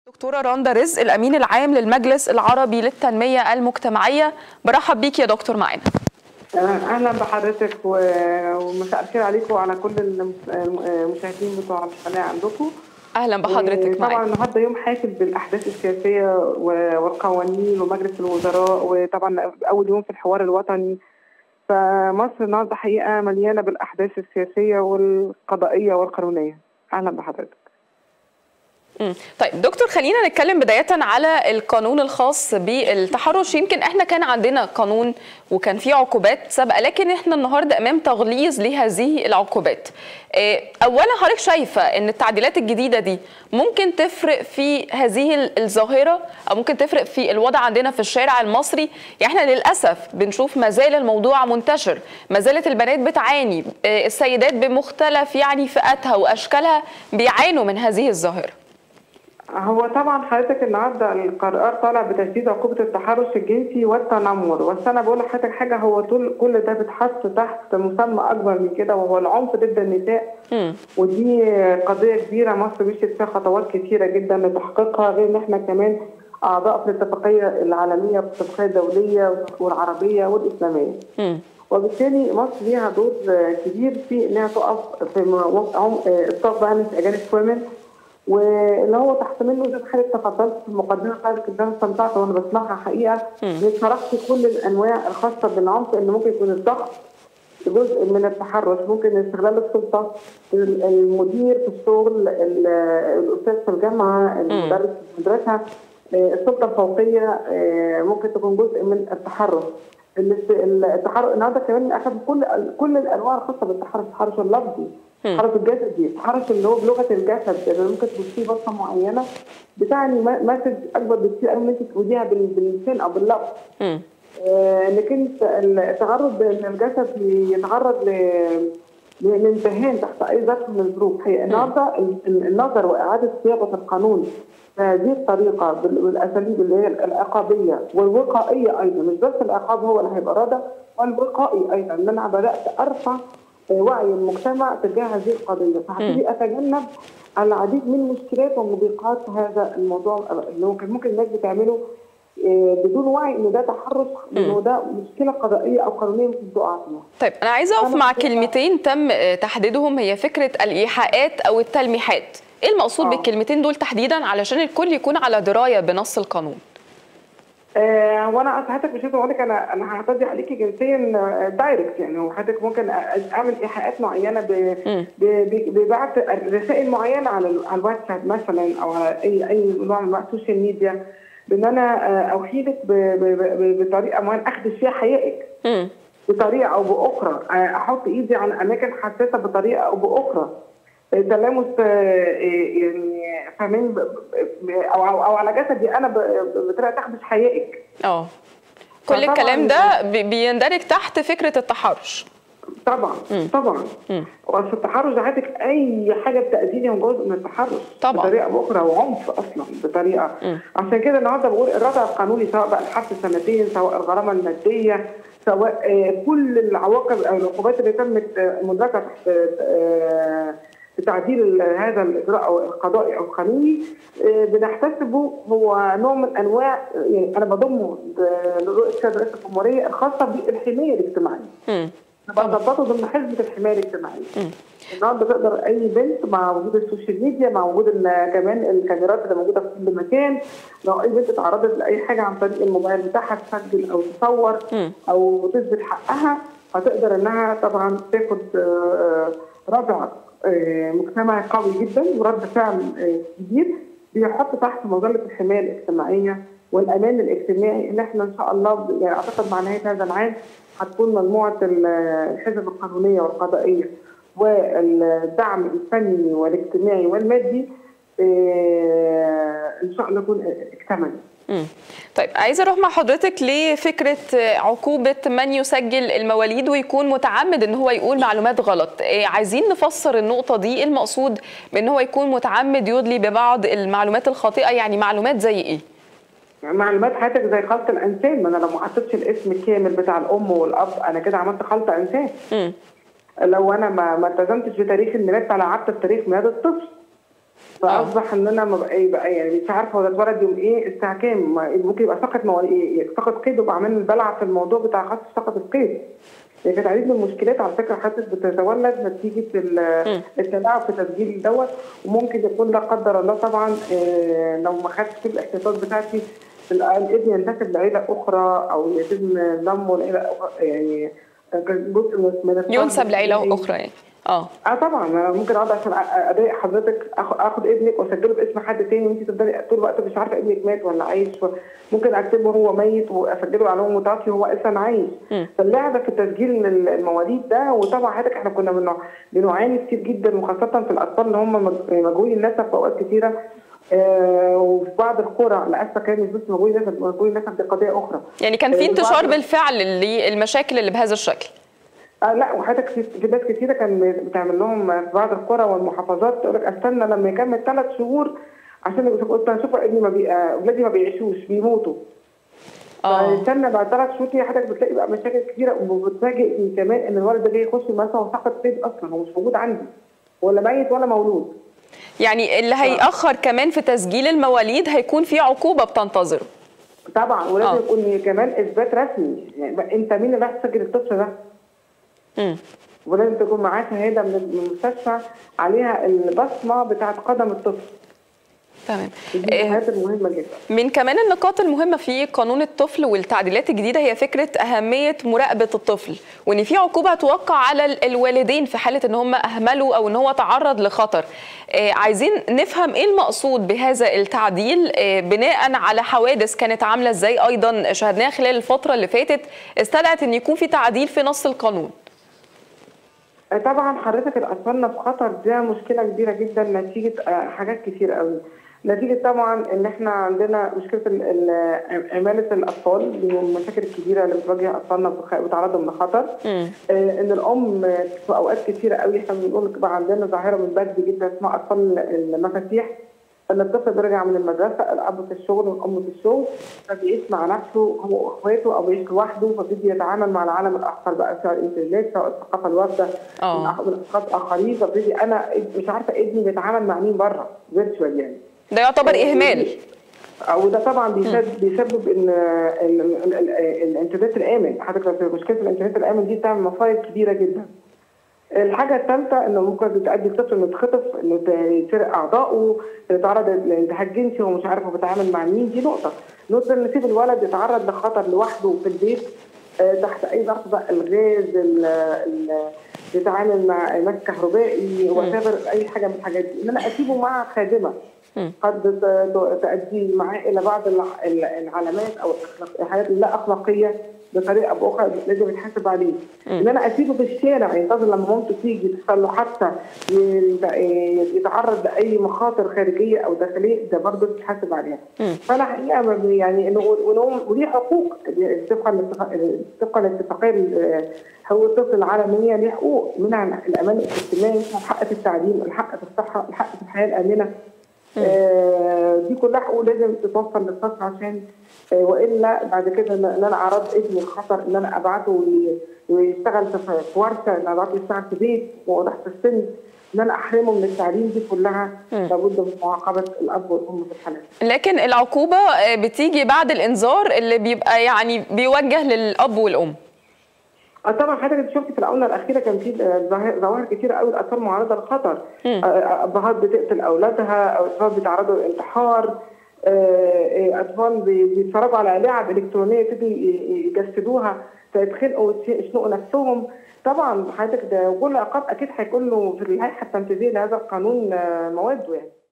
دكتورة رندا رزق الأمين العام للمجلس العربي للتنمية المجتمعية برحب بيك يا دكتور معانا اهلا بحضرتك و- ومساء الخير عليكم وعلى كل المس- المشاهدين بتوع القناه عندكم أهلا بحضرتك طبعا معانا النهارده يوم حافل بالاحداث السياسيه و- والقوانين ومجلس الوزراء وطبعا اول يوم في الحوار الوطني فمصر النهارده حقيقه مليانه بالاحداث السياسيه والقضائيه والقانونيه اهلا بحضرتك مم. طيب دكتور خلينا نتكلم بداية على القانون الخاص بالتحرش يمكن احنا كان عندنا قانون وكان فيه عقوبات سابقة لكن احنا النهاردة امام تغليظ لهذه العقوبات إيه، اولا حضرتك شايفة ان التعديلات الجديدة دي ممكن تفرق في هذه ال- الظاهرة او ممكن تفرق في الوضع عندنا في الشارع المصري يعني احنا للأسف بنشوف ما زال الموضوع منتشر ما زالت البنات بتعاني إيه، السيدات بمختلف يعني فئاتها واشكالها بيعانوا من هذه الظاهرة هو طبعا حضرتك النهارده القرار طالع بتشديد عقوبه التحرش الجنسي والتنمر بس انا بقول لحضرتك حاجه هو طول كل ده بيتحط تحت مسمى اكبر من كده وهو العنف ضد النساء مم. ودي قضيه كبيره مصر مشيت فيها خطوات كثيره جدا لتحقيقها غير ان احنا كمان اعضاء في الاتفاقيه العالميه والاتفاقيه الدوليه والعربيه والاسلاميه. مم. وبالتالي مصر ليها دور كبير في انها تقف في م- عم- اطلاق بقى اجانب ويمن واللي هو تحت منه زي ما حضرتك تفضلت في المقدمه بتاعتك ان انا استمتعت وانا بسمعها حقيقه ان شرحت كل الانواع الخاصه بالعنف ان ممكن يكون الضغط جزء من التحرش ممكن استغلال السلطه ال- المدير في الشغل ال- الاستاذ في الجامعه المدرس في المدرسه آه، السلطه الفوقيه آه، ممكن تكون جزء من التحرش الاست- التحرش النهارده كمان اخذ كل كل الانواع الخاصه بالتحرش التحرش اللفظي التحرش الجسدي التحرش اللي هو بلغه الجسد اللي ممكن تبصيه بصه معينه بتعني م- مسج اكبر بكتير قوي من انت تقوليها بال- باللسان او باللفظ مم. آه، انك انت التعرض ان الجسد يتعرض ل للامتهان تحت اي ظرف من الظروف هي النهارده ال- ال- النظر واعاده صياغه القانون بهذه الطريقه بال- بالاساليب اللي هي العقابيه والوقائيه ايضا مش بس العقاب هو اللي هيبقى رادع والوقائي ايضا ان انا بدات ارفع آه، وعي المجتمع تجاه هذه القضيه فهبتدي اتجنب العديد من المشكلات ومضيقات هذا الموضوع اللي هو كان ممكن الناس بتعمله آه، بدون وعي ان ده تحرش انه ده مشكله قضائيه او قانونيه ممكن تقع فيها. طيب انا عايزه اقف أنا مع بصراحة- كلمتين تم آه، تحديدهم هي فكره الايحاءات او التلميحات ايه المقصود آه. بالكلمتين دول تحديدا علشان الكل يكون على درايه بنص القانون آه وانا حضرتك مش هقول لك انا انا هعتدي عليكي جنسيا آه، دايركت يعني وحضرتك ممكن أ- اعمل ايحاءات معينه ب- مم. ب- ب- ببعت رسائل معينه على ال- على الواتساب مثلا او على اي اي نوع من السوشيال ميديا بان انا آه، اوحي لك ب- ب- ب- بطريقه معينه اخدش فيها حقيقك مم. بطريقه او باخرى آه، احط ايدي على اماكن حساسه بطريقه او باخرى آه، تلامس آه، آه، يعني فاهمين ب- ب- او او أو على جسدي انا ب- ب- بطريقه تخدش حقيقك اه كل فطبعاً- الكلام ده بي- بيندرج تحت فكره التحرش طبعا طبعا مم. واصل التحرش ده عندك اي حاجه بتاذيني هو جزء من التحرش طبعاً. بطريقه باخرى وعنف اصلا بطريقه مم. عشان كده النهارده بقول الردع القانوني سواء بقى الحبس سنتين سواء الغرامه الماديه سواء آه، كل العواقب او العقوبات اللي تمت آه، مدركه تحت آه، تعديل هذا الاجراء او القضائي او القانوني آه، بنحتسبه هو نوع من انواع يعني انا بضمه لرؤيه السيد رئيس الجمهوريه الخاصه بالحمايه الاجتماعيه. مم. بظبطه ضمن حزمه الحمايه الاجتماعيه. النهارده تقدر اي بنت مع وجود السوشيال ميديا مع وجود ال- كمان الكاميرات اللي موجوده في كل مكان لو اي بنت تعرضت لاي حاجه عن طريق الموبايل بتاعها تسجل او تصور مم. او تثبت حقها هتقدر انها طبعا تاخد آه، ردع آه، مجتمعي قوي جدا ورد فعل آه، كبير بيحط تحت مظله الحمايه الاجتماعيه والامان الاجتماعي اللي احنا ان شاء الله ب- يعني اعتقد مع نهايه هذا العام هتكون مجموعه ال- الحزب القانونيه والقضائيه والدعم الفني والاجتماعي والمادي آه، ان شاء الله يكون اكتمل. مم. طيب عايزه اروح مع حضرتك لفكره آه، عقوبه من يسجل المواليد ويكون متعمد ان هو يقول معلومات غلط آه، عايزين نفسر النقطه دي إيه المقصود بان هو يكون متعمد يدلي ببعض المعلومات الخاطئه يعني معلومات زي ايه معلومات حياتك زي خلط الانسان ما انا لو ما حطيتش الاسم الكامل بتاع الام والاب انا كده عملت خلط انسان مم. لو انا ما ما التزمتش بتاريخ الميلاد فلعبت بتاريخ ميلاد الطفل فاصبح ان انا ما بقى بقى يعني مش عارفه هو ده اتولد يوم ايه الساعه كام ما- ممكن يبقى سقط مواليد سقط قيد وابقى عمال بلعب في الموضوع بتاع خط سقط القيد هي كانت عديد من المشكلات على فكره حدث بتتولد نتيجه ال- التلاعب في تسجيل دوت وممكن يكون لا قدر الله طبعا آه، لو ما خدتش كل الاحتياطات بتاعتي ال- الابن ينتسب لعيله اخرى او يتم ضمه لعيله أخرى يعني كان جزء من من الصعب ينسب لعيله إن- اخرى يعني اه اه طبعا انا ممكن اقعد عشان أ- اضايق حضرتك اخد, أخد ابنك واسجله باسم حد تاني وانت تفضلي طول الوقت مش عارفه ابنك مات ولا عايش و- ممكن اكتبه هو ميت واسجله على هو متوفي وهو اصلا عايش فاللعبه في تسجيل ال- المواليد ده وطبعا حضرتك احنا كنا بنع- بنعاني كتير جدا وخاصه في الاطفال اللي هم مج- مجهولي النسب في اوقات كتيره آه وفي بعض القرى للاسف كان مش بس مجهولي النسب مجهولي النسب دي قضيه اخرى يعني كان في آه، انتشار وبعض- بالفعل للمشاكل اللي بهذا الشكل آه لا وحضرتك في في ناس كتيره كان بتعمل لهم في بعض القرى والمحافظات تقول لك استنى لما يكمل ثلاث شهور عشان يبقى- قلت انا اشوف ابني ما بي... آه، اولادي ما بيعيشوش بيموتوا اه فاستنى بعد ثلاث شهور كده حضرتك بتلاقي بقى مشاكل كتيره وبتفاجئ إن كمان ان الولد ده جاي يخش المدرسه وسقط قيد اصلا هو مش موجود عندي ولا ميت ولا مولود يعني اللي هيأخر كمان في تسجيل المواليد هيكون في عقوبة بتنتظره طبعا ولازم آه. يكون كمان اثبات رسمي يعني بقى انت مين اللي راح تسجل الطفل ده؟ مم. ولازم تكون معاه شهاده من من المستشفى عليها البصمه بتاعت قدم الطفل تمام دي من إيه، الحاجات المهمه جدا من كمان النقاط المهمة في قانون الطفل والتعديلات الجديدة هي فكرة أهمية مراقبة الطفل وإن في عقوبة توقع على ال- الوالدين في حالة إن هم أهملوا أو إن هو تعرض لخطر آه، عايزين نفهم إيه المقصود بهذا التعديل آه، بناء على حوادث كانت عاملة إزاي أيضا شاهدناها خلال الفترة اللي فاتت استدعت إن يكون في تعديل في نص القانون طبعا حضرتك الاطفالنا في خطر ده مشكله كبيره جدا نتيجه آه، حاجات كتير قوي نتيجه طبعا ان احنا عندنا مشكله ال- ال- عماله الاطفال دي من المشاكل الكبيره اللي بتواجه اطفالنا بخ- وتعرضهم لخطر مم. آه، ان الام في اوقات كتيره قوي احنا بنقول بقى عندنا ظاهره من بدري جدا اسمها اطفال المفاتيح ان الطفل بيرجع من المدرسه الاب في الشغل والام في الشغل فبيعيش مع نفسه هو واخواته او بيعيش لوحده فبيجي يتعامل مع العالم الاخر بقى سواء الانترنت سواء الثقافه الوافده آه. من أخ- من اشخاص اخرين فبيجي انا مش عارفه ابني بيتعامل مع مين بره فيرتشوال يعني ده يعتبر إهمال او ده طبعا بيسبب, بيسبب ان ال- ال- ال- الانترنت الامن حضرتك مشكله الانترنت الامن دي بتعمل مصايب كبيره جدا الحاجه الثالثه انه ممكن تؤدي الطفل انه يتخطف انه يتسرق اعضائه يتعرض لانتهاك جنسي وهو مش عارف هو بيتعامل مع مين دي نقطه نقطه ان نسيب الولد يتعرض لخطر لوحده في البيت آه، تحت اي ضغط بقى الغاز ال- ال- يتعامل مع ماس كهربائي وتابر اي حاجه من الحاجات دي ان انا اسيبه مع خادمه قد ت- تؤدي معاه الى بعض الع- ال- العلامات او الأخلاق- الحاجات اللا اخلاقيه بطريقه او باخرى لازم يتحاسب عليه ان انا اسيبه في الشارع ينتظر لما مامته تيجي تحصل له حادثه ي- يتعرض لاي مخاطر خارجيه او داخليه ده برضه تتحاسب عليها فانا حقيقه ما بي- يعني انه وإنه- ودي حقوق طبقا للاتفاق- طبقا للاتفاقيه ال- حقوق الطفل العالميه ليه حقوق منها الامان الاجتماعي الحق في التعليم الحق في الصحه الحق في الحياه الامنه آه، دي كلها حقوق لازم تتوفر للطفل عشان آه، والا بعد كده ان إن انا اعرض ابني للخطر ان انا ابعته وي- ويشتغل في في ورشه ان ابعته يشتغل في بيت وهو تحت السن ان انا احرمه من التعليم دي كلها لابد من معاقبه الاب والام في الحالات لكن العقوبة آه، بتيجي بعد الإنذار اللي بيبقى يعني بيوجه للأب والأم اه طبعا حضرتك شفت في الاونه الاخيره كان في آه، ظاهر- ظواهر كتيره قوي الاطفال معرضه للخطر آه، آه، ابهات بتقتل اولادها او اطفال بيتعرضوا للانتحار آه، آه، اطفال بي- بيتفرجوا على لعب الكترونيه يبتدوا ي- يجسدوها فيتخنقوا ويشنقوا نفسهم طبعا حضرتك ده كل عقاب اكيد هيكون له في اللائحه التنفيذيه لهذا القانون آه، مواده يعني